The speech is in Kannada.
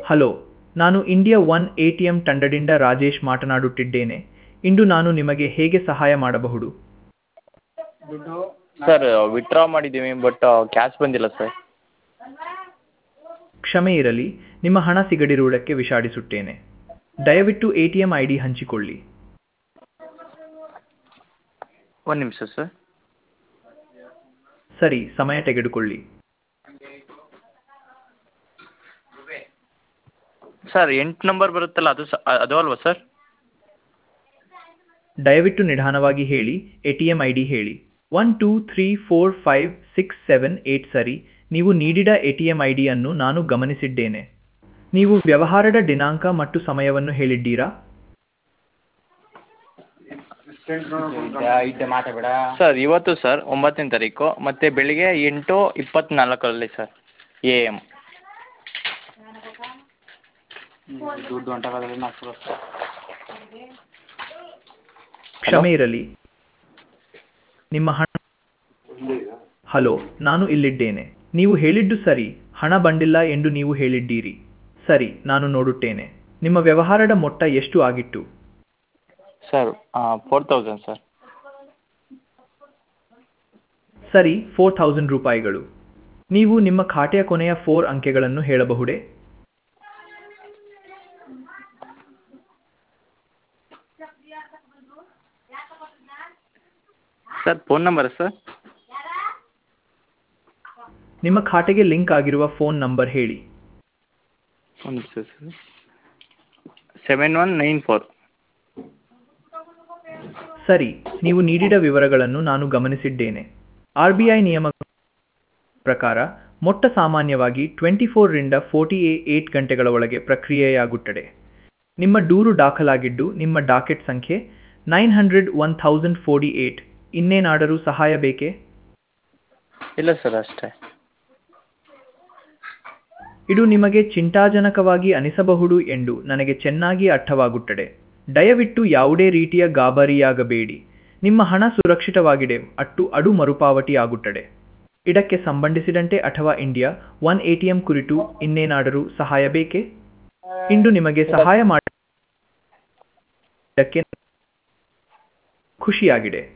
ಹಲೋ ನಾನು India one A T M ತಂಡದಿಂದ ರಾಜೇಶ್ ಮಾತನಾಡುತ್ತಿದ್ದೇನೆ ಇಂದು ನಾನು ನಿಮಗೆ ಹೇಗೆ ಸಹಾಯ ಮಾಡಬಹುದು ಸರ್ ವಿತ್ಡ್ರಾ ಮಾಡಿದ್ದೀವಿ ಬಟ್ ಕ್ಯಾಶ್ ಬಂದಿಲ್ಲ ಸರ್ ಕ್ಷಮೆ ಇರಲಿ ನಿಮ್ಮ ಹಣ ಸಿಗದಿರುವುದಕ್ಕೆ ವಿಷಾದಿಸುತ್ತೇನೆ ದಯವಿಟ್ಟು A T M I D ಹಂಚಿಕೊಳ್ಳಿ ಒಂದು ನಿಮಿಷ ಸರ್ ಸರಿ ಸಮಯ ತೆಗೆದುಕೊಳ್ಳಿ ಸರ್ ಎಂಟು ನಂಬರ್ ಬರುತ್ತಲ್ಲ ಅದು ಸ ಅದು ಅಲ್ವಾ ಸರ್ ದಯವಿಟ್ಟು ನಿಧಾನವಾಗಿ ಹೇಳಿ A T M I D ಹೇಳಿ one two three four five six seven eight ಸರಿ ನೀವು ನೀಡಿದ ಎ ಟಿ ಎಂ ಐ ಡಿಯನ್ನು ನಾನು ಗಮನಿಸಿದ್ದೇನೆ ನೀವು ವ್ಯವಹಾರದ ದಿನಾಂಕ ಮತ್ತು ಸಮಯವನ್ನು ಹೇಳಿದ್ದೀರಾ ಸರ್ ಇವತ್ತು ಸರ್ ಒಂಬತ್ತನೇ ತಾರೀಕು ಮತ್ತು ಬೆಳಿಗ್ಗೆ ಎಂಟು ಇಪ್ಪತ್ತ್ನಾಲ್ಕರಲ್ಲಿ ಸರ್ ಎ ಎಮ್ ಕ್ಷಮೆ ಇರಲಿ ನಿಮ್ಮ ಹಣ ಹಲೋ ನಾನು ಇಲ್ಲಿದ್ದೇನೆ ನೀವು ಹೇಳಿದ್ದು ಸರಿ ಹಣ ಬಂದಿಲ್ಲ ಎಂದು ನೀವು ಹೇಳಿದ್ದೀರಿ ಸರಿ ನಾನು ನೋಡುತ್ತೇನೆ ನಿಮ್ಮ ವ್ಯವಹಾರದ ಮೊತ್ತ ಎಷ್ಟು ಆಗಿತ್ತು ಸರ್ ಫೋರ್ ತೌಸಂಡ್ ಸರ್ ಸರಿ ಫೋರ್ ಥೌಸಂಡ್ ರೂಪಾಯಿಗಳು ನೀವು ನಿಮ್ಮ ಖಾತೆಯ ಕೊನೆಯ ಫೋರ್ ಅಂಕೆಗಳನ್ನು ಹೇಳಬಹುದೇ ಸರ್ ಫೋನ್ ನಂಬರಾ ಸರ್ ನಿಮ್ಮ ಖಾತೆಗೆ ಲಿಂಕ್ ಆಗಿರುವ ಫೋನ್ ನಂಬರ್ ಹೇಳಿ ಒಂದು ನಿಮಿಷ sir seven one nine four ಸರಿ ನೀವು ನೀಡಿದ ವಿವರಗಳನ್ನು ನಾನು ಗಮನಿಸಿದ್ದೇನೆ ಆರ್ ಬಿ ಐ ನಿಯಮ ಪ್ರಕಾರ ಮೊಟ್ಟ ಸಾಮಾನ್ಯವಾಗಿ ಟ್ವೆಂಟಿ ಫೋರ್ರಿಂದ ಫೋರ್ಟಿ ಏಟ್ ಗಂಟೆಗಳ ಒಳಗೆ ಪ್ರಕ್ರಿಯೆಯಾಗುತ್ತದೆ ನಿಮ್ಮ ದೂರು ದಾಖಲಾಗಿದ್ದು ನಿಮ್ಮ ಡಾಕೆಟ್ ಸಂಖ್ಯೆ nine hundred one thousand forty eight ಇನ್ನೇನಾದರೂ ಸಹಾಯ ಬೇಕೇ ಇಲ್ಲ ಸರ್ ಅಷ್ಟೇ ಇದು ನಿಮಗೆ ಚಿಂತಾಜನಕವಾಗಿ ಅನಿಸಬಹುದು ಎಂದು ನನಗೆ ಚೆನ್ನಾಗಿ ಅರ್ಥವಾಗುತ್ತದೆ ದಯವಿಟ್ಟು ಯಾವುದೇ ರೀತಿಯ ಗಾಬರಿಯಾಗಬೇಡಿ ನಿಮ್ಮ ಹಣ ಸುರಕ್ಷಿತವಾಗಿದೆ ಅಟ್ಟು ಅಡು ಮರುಪಾವತಿ ಆಗುತ್ತದೆ ಇದಕ್ಕೆ ಸಂಬಂಧಿಸಿದಂತೆ ಅಥವಾ India one A T M ಕುರಿತು ಇನ್ನೇನಾದರೂ ಸಹಾಯ ಬೇಕೇ ಇಂದು ನಿಮಗೆ ಸಹಾಯ ಮಾಡಕ್ಕೆ ಖುಷಿಯಾಗಿದೆ